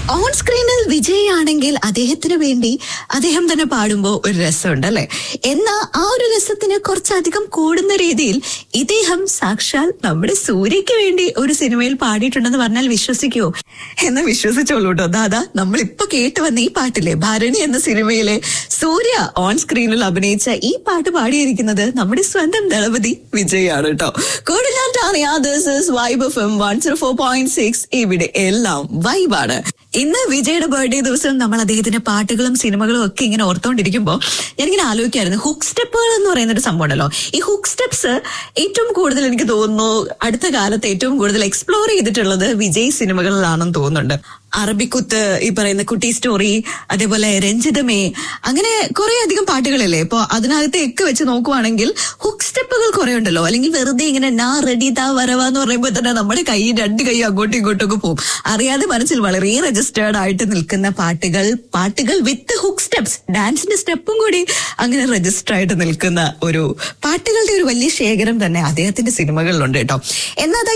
on സ്ക്രീനിൽ വിജയ് ആണെങ്കിൽ അദ്ദേഹത്തിന് വേണ്ടി അദ്ദേഹം തന്നെ പാടുമ്പോൾ ഒരു രസമുണ്ട് അല്ലെ എന്നാൽ ആ ഒരു രസത്തിന് കുറച്ചധികം കൂടുന്ന രീതിയിൽ ഇദ്ദേഹം സാക്ഷാൽ നമ്മുടെ സൂര്യയ്ക്ക് വേണ്ടി ഒരു സിനിമയിൽ പാടിയിട്ടുണ്ടെന്ന് പറഞ്ഞാൽ വിശ്വസിക്കുവോ എന്ന് വിശ്വസിച്ചോളൂ കേട്ടോ ദാദാ നമ്മൾ ഇപ്പൊ കേട്ട് വന്ന ഈ പാട്ടില്ലേ ഭരണി എന്ന സിനിമയിലെ സൂര്യ ഓൺ സ്ക്രീനിൽ അഭിനയിച്ച ഈ പാട്ട് പാടിയിരിക്കുന്നത് നമ്മുടെ സ്വന്തം ദളപതി വിജയ് ആണ് കേട്ടോ vibe F M one zero four point six ഇവിടെ എല്ലാം വൈബാണ് ഇന്ന് വിജയുടെ ബർത്ത്ഡേ ദിവസം നമ്മൾ അദ്ദേഹത്തിന്റെ പാട്ടുകളും സിനിമകളും ഒക്കെ ഇങ്ങനെ ഓർത്തോണ്ടിരിക്കുമ്പോൾ ഞാനിങ്ങനെ ആലോചിക്കായിരുന്നു ഹുക്ക് സ്റ്റെപ്പുകൾ എന്ന് പറയുന്ന ഒരു സംഭവം ഉണ്ടല്ലോ ഈ ഹുക്ക് സ്റ്റെപ്സ് ഏറ്റവും കൂടുതൽ എനിക്ക് തോന്നുന്നു അടുത്ത കാലത്ത് ഏറ്റവും കൂടുതൽ എക്സ്പ്ലോർ ചെയ്തിട്ടുള്ളത് വിജയ് സിനിമകളിലാണെന്ന് തോന്നുന്നുണ്ട് അറബിക്കുത്ത് ഈ പറയുന്ന കുട്ടി സ്റ്റോറി അതേപോലെ രഞ്ജിതമേ അങ്ങനെ കുറെ അധികം പാട്ടുകളില്ലേ ഇപ്പൊ അതിനകത്ത് ഒക്കെ വെച്ച് നോക്കുവാണെങ്കിൽ ഹുക്ക് സ്റ്റെപ്പുകൾ കുറെ ഉണ്ടല്ലോ അല്ലെങ്കിൽ വെറുതെ ഇങ്ങനെ നാ റെഡി താ വരവാ എന്ന് പറയുമ്പോൾ തന്നെ നമ്മുടെ കൈ രണ്ട് കൈ അങ്ങോട്ടും ഇങ്ങോട്ടും ഒക്കെ പോകും അറിയാതെ മനസ്സിൽ വളരെ രജിസ്റ്റേർഡ് ആയിട്ട് നിൽക്കുന്ന പാട്ടുകൾ പാട്ടുകൾ വിത്ത് ഹുക്ക് സ്റ്റെപ്സ് ഡാൻസിന്റെ സ്റ്റെപ്പും കൂടി അങ്ങനെ രജിസ്റ്റർ ആയിട്ട് നിൽക്കുന്ന ഒരു പാട്ടുകളുടെ ഒരു വലിയ ശേഖരം തന്നെ അദ്ദേഹത്തിന്റെ സിനിമകളിലുണ്ട് കേട്ടോ എന്നാൽ